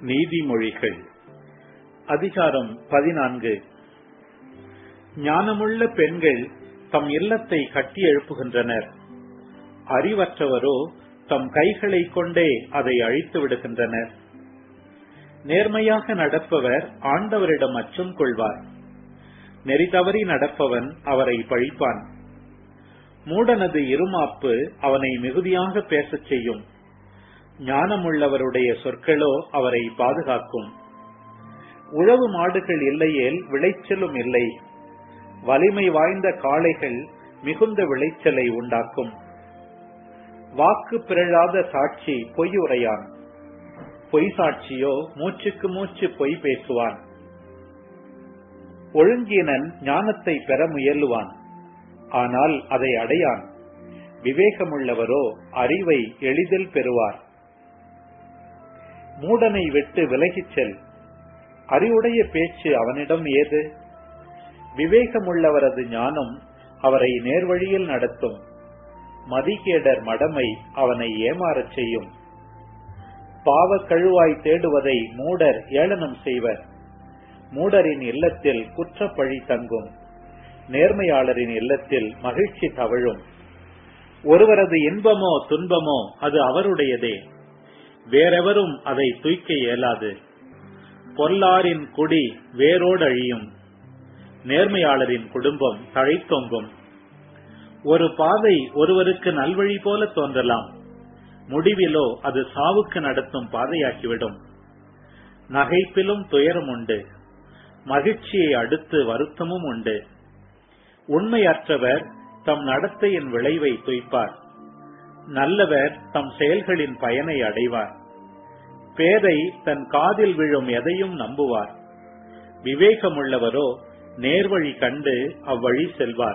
நீதிமொழிகள் அதிகாரம் பதினான்கு ஞானமுள்ள பெண்கள் தம் இல்லத்தை கட்டி எழுப்புகின்றனர் அறிவற்றவரோ தம் கைகளைக் கொண்டே அதை அழித்து விடுகின்றனர் நேர்மையாக நடப்பவர் ஆண்டவரிடம் அச்சம் கொள்வார் நெறி தவறி நடப்பவன் அவரை பழிப்பான் மூடனது இருமாப்பு அவனை மிகுதியாக பேசச் செய்யும் ஞானமுள்ளவருடைய சொற்களோ அவரை பாதுகாக்கும் உழவு மாடுகள் இல்லையேல் விளைச்சலும் இல்லை வலிமை வாய்ந்த காளைகள் மிகுந்த விளைச்சலை உண்டாக்கும் வாக்கு பிறழாத சாட்சி பொய் உரையான் பொய் சாட்சியோ மூச்சுக்கு மூச்சு பொய் பேசுவான் ஒழுங்கீனன் ஞானத்தை பெற முயலுவான் ஆனால் அதை அடையான் விவேகமுள்ளவரோ அறிவை எளிதில் பெறுவார் மூடனை விட்டு விலகிச் செல் அறிவுடைய பேச்சு அவனிடம் ஏது விவேகமுள்ளவரது ஞானம் அவரை நேர்வழியில் நடத்தும் மதிகேடர் மடமை அவனை ஏமாறச் செய்யும் பாவ கழுவாய் தேடுவதை மூடர் ஏளனம் செய்வர் மூடரின் இல்லத்தில் குற்றப்பழி தங்கும் நேர்மையாளரின் இல்லத்தில் மகிழ்ச்சி தவழும் ஒருவரது இன்பமோ துன்பமோ அது அவருடையதே வேறெவரும் அதை தூய்க்க இயலாது பொல்லாரின் குடி வேரோடு அழியும் நேர்மையாளரின் குடும்பம் தழைத்தொங்கும் ஒரு பாதை ஒருவருக்கு நல்வழி போல தோன்றலாம் முடிவிலோ அது சாவுக்கு நடத்தும் பாதையாக்கிவிடும் நகைப்பிலும் துயரம் உண்டு மகிழ்ச்சியை அடுத்து வருத்தமும் உண்டு உண்மையற்றவர் தம் நடத்தையின் விளைவை துய்ப்பார் நல்லவர் தம் செயல்களின் பயனை அடைவார் பேதை தன் காதில் விழும் எதையும் நம்புவார் விவேகமுள்ளவரோ நேர்வழி கண்டு அவ்வழி செல்வார்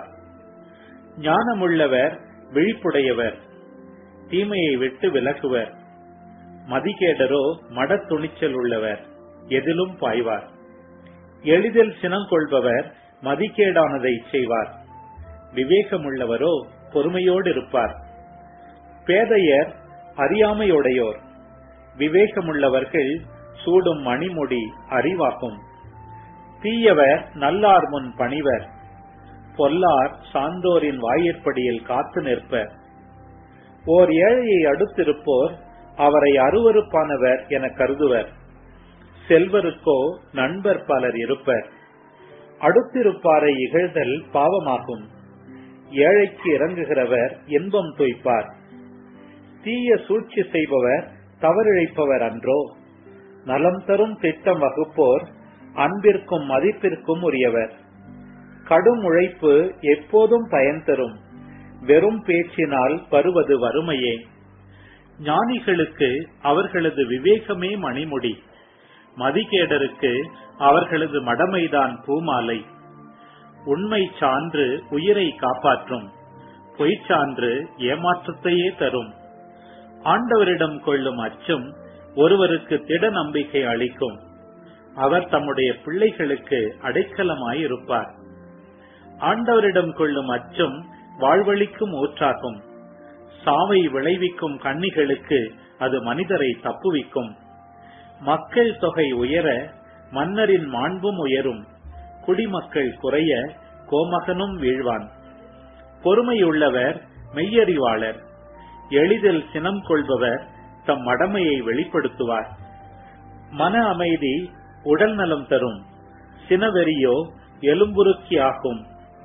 ஞானமுள்ளவர் விழிப்புடையவர் தீமையை விட்டு விலகுவர் மதிகேடரோ மட துணிச்சல் உள்ளவர் எதிலும் பாய்வார் எளிதில் சினம் கொள்பவர் மதிக்கேடானதை செய்வார் விவேகமுள்ளவரோ பொறுமையோடு இருப்பார் பேதையர் அறியாமையுடையோர் விவேகமுள்ளவர்கள் சூடும் மணிமுடி அறிவாக்கும் தீயவர் நல்லார் முன் பணிவர் பொல்லார் சான்றோரின் வாயிற்படியில் காத்து நிற்பர் ஓர் ஏழையை அடுத்திருப்போர் அவரை அருவறுப்பானவர் என கருதுவர் செல்வருக்கோ நண்பர் பலர் இருப்பர் அடுத்திருப்பாரை இகழ்தல் பாவமாகும் ஏழைக்கு இறங்குகிறவர் இன்பம் தோய்ப்பார் தீய சூழ்ச்சி செய்பவர் தவறிழைப்பவர் அன்றோ நலம் தரும் திட்டம் வகுப்போர் அன்பிற்கும் மதிப்பிற்கும் உரியவர் கடும் உழைப்பு எப்போதும் பயன் தரும் வெறும் பேச்சினால் வருவது வறுமையே ஞானிகளுக்கு அவர்களது விவேகமே மணிமுடி மதிகேடருக்கு அவர்களது மடமைதான் பூமாலை உண்மை சான்று உயிரை காப்பாற்றும் பொய்ச்சான்று ஏமாற்றத்தையே தரும் ஆண்டவரிடம் கொள்ளும் அச்சம் ஒருவருக்கு திட நம்பிக்கை அளிக்கும் அவர் தம்முடைய பிள்ளைகளுக்கு அடைக்கலமாயிருப்பார் ஆண்டவரிடம் கொள்ளும் அச்சம் வாழ்வழிக்கும் ஊற்றாகும் சாவை விளைவிக்கும் கண்ணிகளுக்கு அது மனிதரை தப்புவிக்கும் மக்கள் தொகை உயர மன்னரின் மாண்பும் உயரும் குடிமக்கள் குறைய கோமகனும் வீழ்வான் பொறுமையுள்ளவர் மெய்யறிவாளர் எளிதில் சினம் கொள்பவர் தம் மடமையை வெளிப்படுத்துவார் மன அமைதி உடல் நலம் தரும் சினவெறியோ எலும்புருக்கி ஆகும்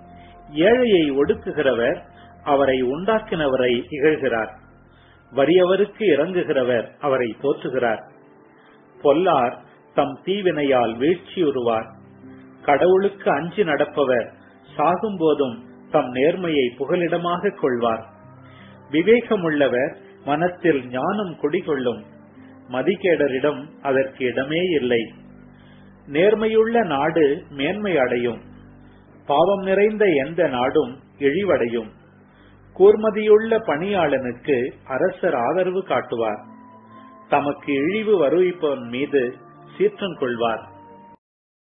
ஏழையை ஒடுக்குகிறவர் அவரை உண்டாக்கினவரை இகழ்கிறார் வறியவருக்கு இறங்குகிறவர் அவரை போற்றுகிறார் பொல்லார் தம் தீவினையால் வீழ்ச்சியுறுவார் கடவுளுக்கு அஞ்சி நடப்பவர் சாகும் போதும் தம் நேர்மையை புகலிடமாக கொள்வார் விவேகமுள்ளவர் மனத்தில் ஞானம் குடிகொள்ளும் மதிகேடரிடம் அதற்கு இடமே இல்லை நேர்மையுள்ள நாடு மேன்மை அடையும் பாவம் நிறைந்த எந்த நாடும் இழிவடையும் கூர்மதியுள்ள பணியாளனுக்கு அரசர் ஆதரவு காட்டுவார் தமக்கு இழிவு வருவிப்பவன் மீது சீற்றம் கொள்வார்